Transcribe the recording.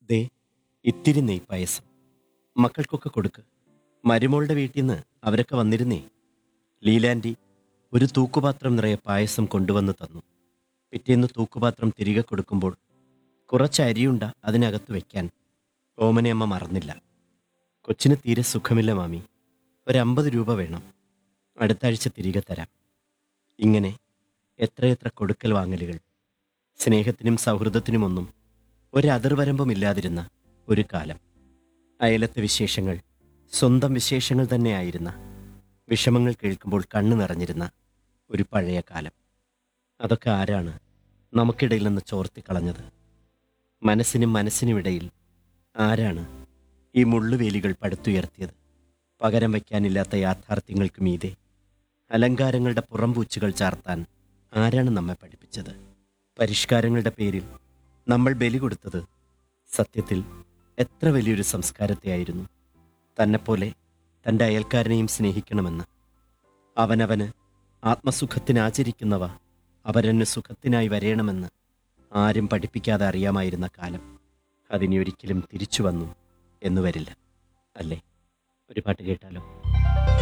ദേ ഇത്തിരി നെയ് പായസം മക്കൾക്കൊക്കെ കൊടുക്ക് മരുമോളുടെ വീട്ടിൽ നിന്ന് അവരൊക്കെ വന്നിരുന്നേ ലീലാൻറ്റി ഒരു തൂക്കുപാത്രം നിറയെ പായസം കൊണ്ടുവന്ന് തന്നു പിറ്റേന്ന് തൂക്കുപാത്രം തിരികെ കൊടുക്കുമ്പോൾ കുറച്ച് അരിയുണ്ട അതിനകത്ത് വെക്കാൻ ഓമനയമ്മ മറന്നില്ല കൊച്ചിന് തീരെ സുഖമില്ല മാമി ഒരമ്പത് രൂപ വേണം അടുത്ത ആഴ്ച തിരികെ തരാം ഇങ്ങനെ എത്രയെത്ര കൊടുക്കൽ വാങ്ങലുകൾ സ്നേഹത്തിനും സൗഹൃദത്തിനുമൊന്നും ഒരതിർവരമ്പുമില്ലാതിരുന്ന ഒരു കാലം അയലത്തെ വിശേഷങ്ങൾ സ്വന്തം വിശേഷങ്ങൾ തന്നെയായിരുന്ന വിഷമങ്ങൾ കേൾക്കുമ്പോൾ കണ്ണു നിറഞ്ഞിരുന്ന ഒരു പഴയ കാലം അതൊക്കെ ആരാണ് നമുക്കിടയിൽ നിന്ന് ചോർത്തിക്കളഞ്ഞത് മനസ്സിനും മനസ്സിനുമിടയിൽ ആരാണ് ഈ മുള്ളുവേലികൾ പടുത്തുയർത്തിയത് പകരം വയ്ക്കാനില്ലാത്ത യാഥാർത്ഥ്യങ്ങൾക്ക് മീതെ അലങ്കാരങ്ങളുടെ പുറംപൂച്ചുകൾ ചാർത്താൻ ആരാണ് നമ്മെ പഠിപ്പിച്ചത് പരിഷ്കാരങ്ങളുടെ പേരിൽ നമ്മൾ ബലി കൊടുത്തത് സത്യത്തിൽ എത്ര വലിയൊരു സംസ്കാരത്തെയായിരുന്നു തന്നെപ്പോലെ തൻ്റെ അയൽക്കാരനെയും സ്നേഹിക്കണമെന്ന് അവനവന് ആത്മസുഖത്തിനാചരിക്കുന്നവ അവരന് സുഖത്തിനായി വരയണമെന്ന് ആരും പഠിപ്പിക്കാതെ അറിയാമായിരുന്ന കാലം അതിനി ഒരിക്കലും തിരിച്ചു വന്നു എന്നു വരില്ല അല്ലേ ഒരു പാട്ട് കേട്ടാലോ